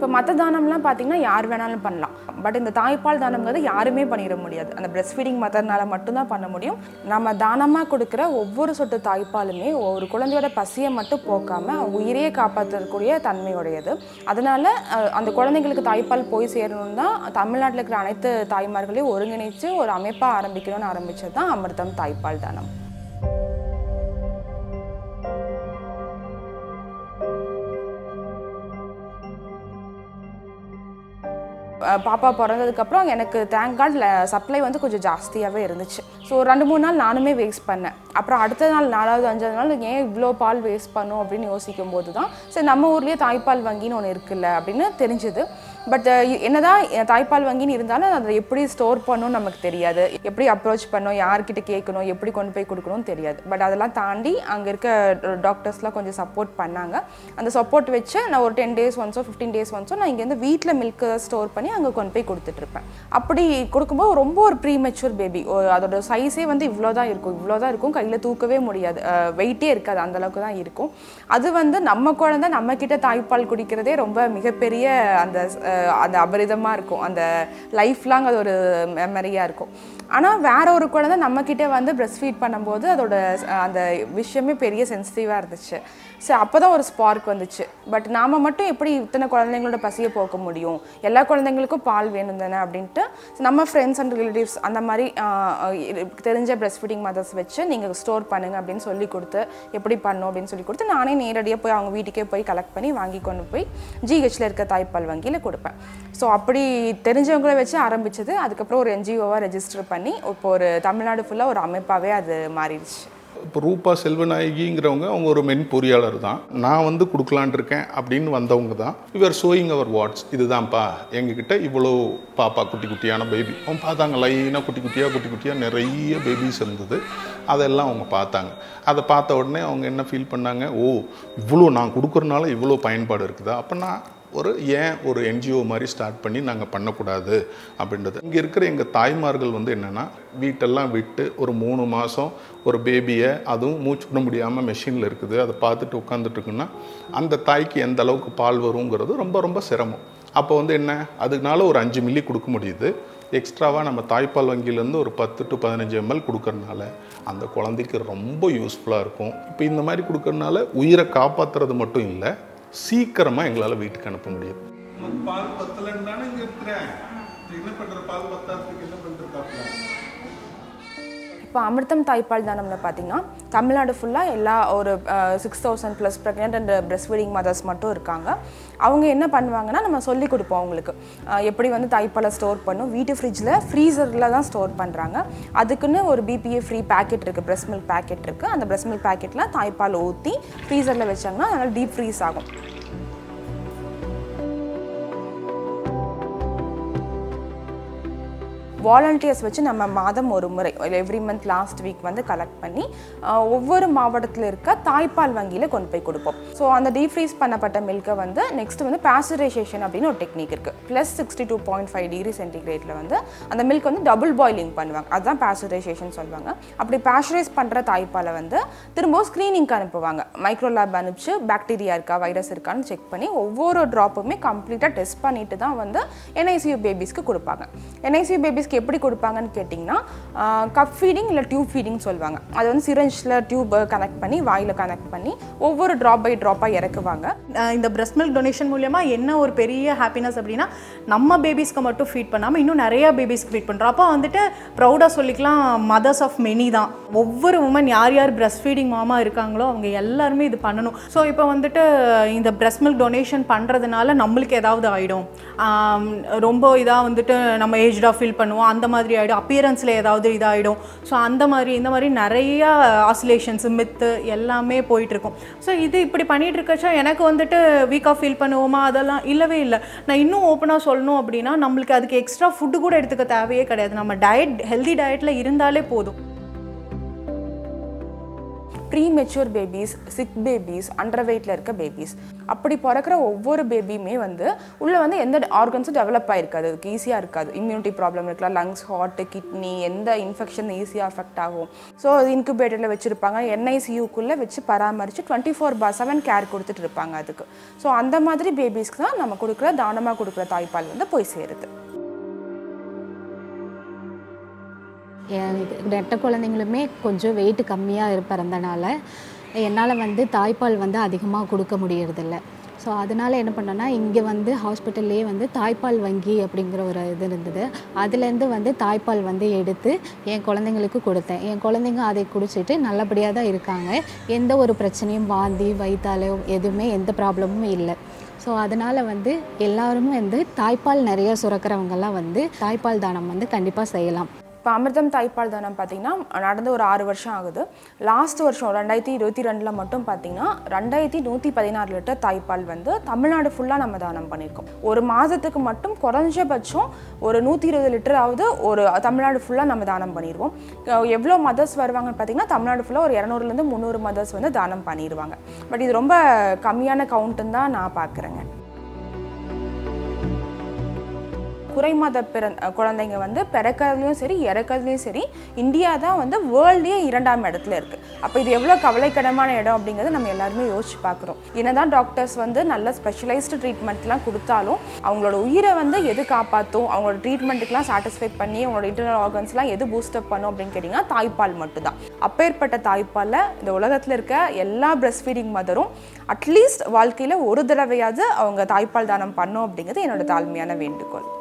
இப்போ மற்ற தானம்லாம் பார்த்தீங்கன்னா யார் வேணாலும் பண்ணலாம் பட் இந்த தாய்ப்பால் தானம்ங்கிறது யாருமே பண்ணிட முடியாது அந்த பிரஸ்ட் ஃபீடிங் மதர்னால மட்டும்தான் பண்ண முடியும் நம்ம தானமாக கொடுக்குற ஒவ்வொரு சொட்டு தாய்ப்பாலுமே ஒரு குழந்தையோட பசியை மட்டும் போக்காமல் உயிரையே காப்பாற்றக்கூடிய தன்மையுடையது அதனால அஹ், அந்த குழந்தைங்களுக்கு தாய்ப்பால் போய் சேரணும் தான் தமிழ்நாட்டில் இருக்கிற அனைத்து தாய்மார்களையும் ஒருங்கிணைச்சு ஒரு அமைப்பாக ஆரம்பிக்கணும்னு ஆரம்பிச்சது தான் அமிர்தம் தாய்ப்பால் தானம் அஹ் பாப்பா பிறந்ததுக்கப்புறம் எனக்கு தேங்க் காட் சப்ளை வந்து கொஞ்சம் ஜாஸ்தியாகவே இருந்துச்சு ஸோ ரெண்டு மூணு நாள் நானுமே வேஸ்ட் பண்ணேன் அப்புறம் அடுத்த நாள் நாலாவது அஞ்சாவது நாள் ஏன் இவ்வளோ பால் வேஸ்ட் பண்ணும் அப்படின்னு யோசிக்கும் போது தான் சரி நம்ம ஊர்லேயே தாய்ப்பால் வங்கின்னு ஒன்று இருக்குல்ல அப்படின்னு தெரிஞ்சுது பட் என்னதான் தாய்ப்பால் வங்கின்னு இருந்தாலும் அதை எப்படி ஸ்டோர் பண்ணணும்னு நமக்கு தெரியாது எப்படி அப்ரோச் பண்ணணும் யார்கிட்ட கேட்கணும் எப்படி கொண்டு போய் கொடுக்கணும்னு தெரியாது பட் அதெல்லாம் தாண்டி அங்கே இருக்க டாக்டர்ஸ்லாம் கொஞ்சம் சப்போர்ட் பண்ணாங்க அந்த சப்போர்ட் வச்சு நான் ஒரு டென் டேஸ் ஒன்ஸோ ஃபிஃப்டீன் டேஸ் ஒன்ஸோ நான் இங்கேருந்து வீட்டில் மில்க் ஸ்டோர் பண்ணி அங்கே கொண்டு போய் கொடுத்துட்ருப்பேன் அப்படி கொடுக்கும்போது ரொம்ப ஒரு ப்ரீ மெச்சூர் பேபி அதோட சைஸே வந்து இவ்வளோ தான் இருக்கும் இவ்வளோ தான் இருக்கும் கையில் தூக்கவே முடியாது வெயிட்டே இருக்காது அந்த அளவுக்கு தான் இருக்கும் அது வந்து நம்ம குழந்தை நம்ம கிட்ட தாய்ப்பால் குடிக்கிறதே ரொம்ப மிகப்பெரிய அந்த அஹ், அந்த அபரிதமாக இருக்கும் அந்த லைஃப் லாங் அது ஒரு மெமரியாக இருக்கும் ஆனால் வேற ஒரு குழந்தை நம்ம கிட்ட வந்து பிரஸ்ட் ஃபீட் பண்ணும்போது அதோட அஹ், அந்த விஷயமே பெரிய சென்சிட்டிவாக இருந்துச்சு ஸோ அப்போ தான் ஒரு ஸ்பார்க் வந்துச்சு பட் நாம மட்டும் எப்படி இத்தனை குழந்தைங்களோட பசியை போக்க முடியும் எல்லா குழந்தைங்களுக்கும் பால் வேணும் தானே அப்படின்ட்டு நம்ம ஃப்ரெண்ட்ஸ் அண்ட் ரிலேட்டிவ்ஸ் அந்த மாதிரி ஆஹ், இரு- தெரிஞ்ச பிரஸ்ட் ஃபீடிங் மதர்ஸ் வச்சு நீங்கள் ஸ்டோர் பண்ணுங்க அப்படின்னு சொல்லி கொடுத்து எப்படி பண்ணும் அப்படின்னு சொல்லி கொடுத்து நானே நேரடியாக போய் அவங்க வீட்டுக்கே போய் கலெக்ட் பண்ணி வாங்கி கொண்டு போய் ஜிஹெச்சில் இருக்க தாய்ப்பால் வங்கியில் கொடுப்பேன் ஸோ அப்படி தெரிஞ்சவங்கள வச்சு ஆரம்பிச்சது அதுக்கப்புறம் ஒரு என்ஜிஓவாக ரெஜிஸ்டர் பண்ணி இப்போ ஒரு தமிழ்நாடு ஃபுல்லாக ஒரு அமைப்பாகவே அது மாறிடுச்சு இப்போ ரூபா செல்வநாயகிங்கிறவங்க அவங்க ஒரு மென் பொறியாளர் தான் நான் வந்து கொடுக்கலான் இருக்கேன் அப்படின்னு வந்தவங்க தான் இவர் ஷோயிங் அவர் வாட்ஸ் இதுதான்ப்பா எங்ககிட்ட இவ்வளோ பாப்பா குட்டி குட்டியான பேபி அவங்க பார்த்தாங்க லைனாக குட்டி குட்டியாக குட்டி குட்டியாக நிறைய பேபிஸ் இருந்தது அதெல்லாம் அவங்க பார்த்தாங்க அதை பார்த்த உடனே அவங்க என்ன ஃபீல் பண்ணாங்க ஓ இவ்வளோ நான் கொடுக்குறனால இவ்வளோ பயன்பாடு இருக்குதா அப்போ நான் ஒரு ஏன் ஒரு என்ஜிஓ மாதிரி ஸ்டார்ட் பண்ணி நாங்கள் பண்ணக்கூடாது அப்படின்றது இங்கே இருக்கிற எங்கள் தாய்மார்கள் வந்து என்னென்னா வீட்டெல்லாம் விட்டு ஒரு மூணு மாதம் ஒரு பேபியை அதுவும் மூச்சு விட முடியாமல் மெஷினில் இருக்குது அதை பார்த்துட்டு உட்காந்துட்டு இருக்குன்னா அந்த தாய்க்கு எந்த அளவுக்கு பால் வருங்கிறது ரொம்ப ரொம்ப சிரமம் அப்போ வந்து என்ன அதுனால ஒரு அஞ்சு மில்லி கொடுக்க முடியுது எக்ஸ்ட்ராவாக நம்ம தாய்ப்பால் வங்கியிலேருந்து ஒரு பத்து டு பதினஞ்சு எம்எல் கொடுக்கறனால அந்த குழந்தைக்கு ரொம்ப யூஸ்ஃபுல்லாக இருக்கும் இப்போ இந்த மாதிரி கொடுக்கறனால உயிரை காப்பாற்றுறது மட்டும் இல்லை சீக்கிரமாக எங்களால் வீட்டுக்கு அனுப்ப முடியும் பால் பத்தலன்னு தானே இங்கே இருக்கிறேன் என்ன பண்ணுற பால் பத்தாததுக்கு என்ன பண்ணுறதாப்ல இப்போ அமிர்தம் தாய்ப்பால் தானம்ல பார்த்தீங்கன்னா தமிழ்நாடு ஃபுல்லாக எல்லா ஒரு six thousand plus pregnant and breast feeding mothers மட்டும் இருக்காங்க அவங்க என்ன பண்ணுவாங்கன்னா நம்ம சொல்லி கொடுப்போம் அவங்களுக்கு அஹ், எப்படி வந்து தாய்ப்பாலை ஸ்டோர் பண்ணும் வீட்டு ஃப்ரிட்ஜில் ஃப்ரீசரில் தான் ஸ்டோர் பண்ணுறாங்க அதுக்குன்னு ஒரு பிபிஏ ஃப்ரீ பேக்கெட் இருக்குது பிரஸ்ட் மில்க் பேக்கெட் இருக்குது அந்த பிரஸ்ட் மில்க் பேக்கெட்டில் தாய்ப்பால் ஊற்றி ஃப்ரீசரில் வச்சாங்கன்னா அதனால் டீப் ஃப்ரீஸ் ஆகும் வாலண்டியர்ஸ் வச்சு நம்ம மாதம் ஒரு முறை எவ்ரி மந்த் லாஸ்ட் வீக் வந்து கலெக்ட் பண்ணி ஆஹ், ஒவ்வொரு மாவட்டத்தில் இருக்க தாய்ப்பால் வங்கியில் கொண்டு போய் கொடுப்போம் ஸோ அந்த டீஃப்ரீஸ் பண்ணப்பட்ட மில்கை வந்து நெக்ஸ்ட் வந்து பாஸ்டரைசேஷன் அப்படின்னு ஒரு டெக்னிக் இருக்குது plus sixty two point five degree சென்டிகிரேட்டில் வந்து அந்த மில்க் வந்து டபுள் பாயிலிங் பண்ணுவாங்க அதுதான் பாஸ்டரைசேஷன் சொல்லுவாங்க அப்படி பாஸ்டரைஸ் பண்ணுற தாய்ப்பாலை வந்து திரும்ப ஸ்க்ரீனிங்க்கு அனுப்புவாங்க மைக்ரோ லேப் அனுப்பிச்சு பாக்டீரியா இருக்கா வைரஸ் இருக்கான்னு செக் பண்ணி ஒவ்வொரு ட்ராப்புமே கம்ப்ளீட்டாக டெஸ்ட் பண்ணிட்டு தான் வந்து என்ஐசியூ பேபிஸ்க்கு கொடுப்பாங்க என்ஐசியூ பேபிஸ்க்கு எப்படி கொடுப்பாங்கன்னு கேட்டிங்கன்னா கப் ஃபீடிங் இல்லை டியூப் ஃபீடிங் சொல்லுவாங்க அது வந்து சிரஞ்சில் டியூப் கனெக்ட் பண்ணி வாயில் கனெக்ட் பண்ணி ஒவ்வொரு ட்ராப் பை ட்ராப்பாக இறக்குவாங்க அஹ் இந்த பிரஸ்ட் மில்க் டொனேஷன் மூலியமா என்ன ஒரு பெரிய ஹாப்பினஸ் அப்படின்னா நம்ம பேபிஸ்க்கு மட்டும் ஃபீட் பண்ணாமல் இன்னும் நிறைய பேபிஸ்க்கு ஃபீட் பண்ணுறோம் அப்போ வந்துட்டு ப்ரௌடாக சொல்லிக்கலாம் மதர்ஸ் ஆஃப் மெனி தான் ஒவ்வொரு உமன் யார் யார் பிரஸ்ட் ஃபீடிங் மாமா இருக்காங்களோ அவங்க எல்லாருமே இது பண்ணணும் ஸோ இப்போ வந்துட்டு இந்த பிரஸ்ட் மில்க் டொனேஷன் பண்ணுறதுனால நம்மளுக்கு ஏதாவது ஆகிடும் ரொம்ப இதாக வந்துட்டு நம்ம ஏஜ்டாக ஃபீல் பண்ணுவோம் அந்த மாதிரி ஆகிடும் அப்பியரன்ஸில் ஏதாவது இதாகிடும் ஸோ அந்த மாதிரி இந்த மாதிரி நிறைய ஆசிலேஷன்ஸ் மித்து எல்லாமே போயிட்டு இருக்கும் ஸோ இது இப்படி பண்ணிட்டு இருக்கச்சா எனக்கு வந்துட்டு வீக்காக ஃபீல் பண்ணுவோமா அதெல்லாம் இல்லவே இல்லை நான் இன்னும் ஓப்பனாக சொல்லணும் அப்படின்னா நம்மளுக்கு அதுக்கு எக்ஸ்ட்ரா ஃபுட்டு கூட எடுத்துக்க தேவையே கிடையாது நம்ம டயட் ஹெல்தி டயட்டில் இருந்தாலே போதும் premature babies sick babies under வெயிட்டில் இருக்க பேபிஸ் அப்படி பிறக்கிற ஒவ்வொரு பேபியுமே வந்து உள்ளே வந்து எந்த ஆர்கன்ஸும் டெவலப் ஆகிருக்காது அதுக்கு ஈஸியாக இருக்காது இம்யூனிட்டி ப்ராப்ளம் இருக்கலாம் லங்ஸ் ஹார்ட்டு கிட்னி எந்த இன்ஃபெக்ஷன் ஈஸியாக அஃபெக்ட் ஆகும் ஸோ இன்குபேட்டரில் வச்சுருப்பாங்க என்ஐசியூக்குள்ளே வச்சு பராமரித்து twenty four by seven care கொடுத்துட்டு இருப்பாங்க அதுக்கு ஸோ அந்த மாதிரி பேபிஸ்க்கு தான் நம்ம கொடுக்குற தானமாக கொடுக்குற தாய்ப்பால் வந்து போய் சேருது என் ரெட்டை குழந்தைங்களுமே கொஞ்சம் வெயிட் கம்மியாக பிறந்தனால என்னால் வந்து தாய்ப்பால் வந்து அதிகமாக கொடுக்க முடியறதில்ல ஸோ அதனால் என்ன பண்ணேன்னா இங்கே வந்து ஹாஸ்பிட்டல்லையே வந்து தாய்ப்பால் வங்கி அப்படிங்கிற ஒரு இது இருந்தது அதுலேருந்து வந்து தாய்ப்பால் வந்து எடுத்து என் குழந்தைங்களுக்கு கொடுத்தேன் என் குழந்தைங்க அதை குடிச்சிட்டு நல்லபடியாக தான் இருக்காங்க எந்த ஒரு பிரச்சனையும் வாந்தி வயிற்றாலையோ எதுவுமே எந்த ப்ராப்ளமும் இல்லை ஸோ அதனால் வந்து எல்லாருமே வந்து தாய்ப்பால் நிறைய சுரக்கிறவங்கெல்லாம் வந்து தாய்ப்பால் தானம் வந்து கண்டிப்பாக செய்யலாம் இப்போ அமிர்தம் தாய்ப்பால் தானம் பார்த்தீங்கன்னா நடந்து ஒரு ஆறு வருஷம் ஆகுது லாஸ்ட் வருஷம் ரெண்டாயிரத்தி இருபத்தி ரெண்டில் மட்டும் பார்த்தீங்கன்னா ரெண்டாயிரத்தி நூற்றி பதினாறு லிட்டர் தாய்ப்பால் வந்து தமிழ்நாடு ஃபுல்லாக நம்ம தானம் பண்ணியிருக்கோம் ஒரு மாதத்துக்கு மட்டும் குறைஞ்சபட்சம் ஒரு நூற்றி இருபது லிட்டராவது ஒரு தமிழ்நாடு ஃபுல்லாக நம்ம தானம் பண்ணிடுவோம் எவ்வளோ மதர்ஸ் வருவாங்கன்னு பார்த்தீங்கன்னா தமிழ்நாடு ஃபுல்லாக ஒரு இரநூறுலேருந்து முந்நூறு மதர்ஸ் வந்து தானம் பண்ணிடுவாங்க பட் இது ரொம்ப கம்மியான கவுண்ட்டுன்னு தான் நான் பார்க்குறேங்க குறைமாத பிற குழந்தைங்க வந்து பிறக்கிறதுலையும் சரி இறக்கிறதுலையும் சரி இந்தியா தான் வந்து வேர்ல்ட்லேயே இரண்டாம் இடத்துல இருக்குது அப்போ இது எவ்வளோ கவலைக்கிடமான இடம் அப்படிங்கிறத நம்ம எல்லாருமே யோசிச்சு பார்க்குறோம் என்னதான் டாக்டர்ஸ் வந்து நல்ல ஸ்பெஷலைஸ்டு ட்ரீட்மெண்ட்லாம் கொடுத்தாலும் அவங்களோட உயிரை வந்து எது காப்பாற்றும் அவங்களோட ட்ரீட்மெண்ட்டுக்கெலாம் சாட்டிஸ்ஃபை பண்ணி அவங்களோட இன்டர்னல் ஆர்கன்ஸ்லாம் எது பூஸ்டப் பண்ணும் அப்படின்னு கேட்டிங்கன்னா தாய்ப்பால் மட்டும்தான் அப்பேற்பட்ட தாய்ப்பாலில் இந்த உலகத்தில் இருக்க எல்லா பிரஸ்ட் ஃபீடிங் மதரும் அட்லீஸ்ட் வாழ்க்கையில் ஒரு தடவையாவது அவங்க தாய்ப்பால் தானம் பண்ணும் அப்படிங்கிறது என்னோட தாழ்மையான வேண்டுகோள்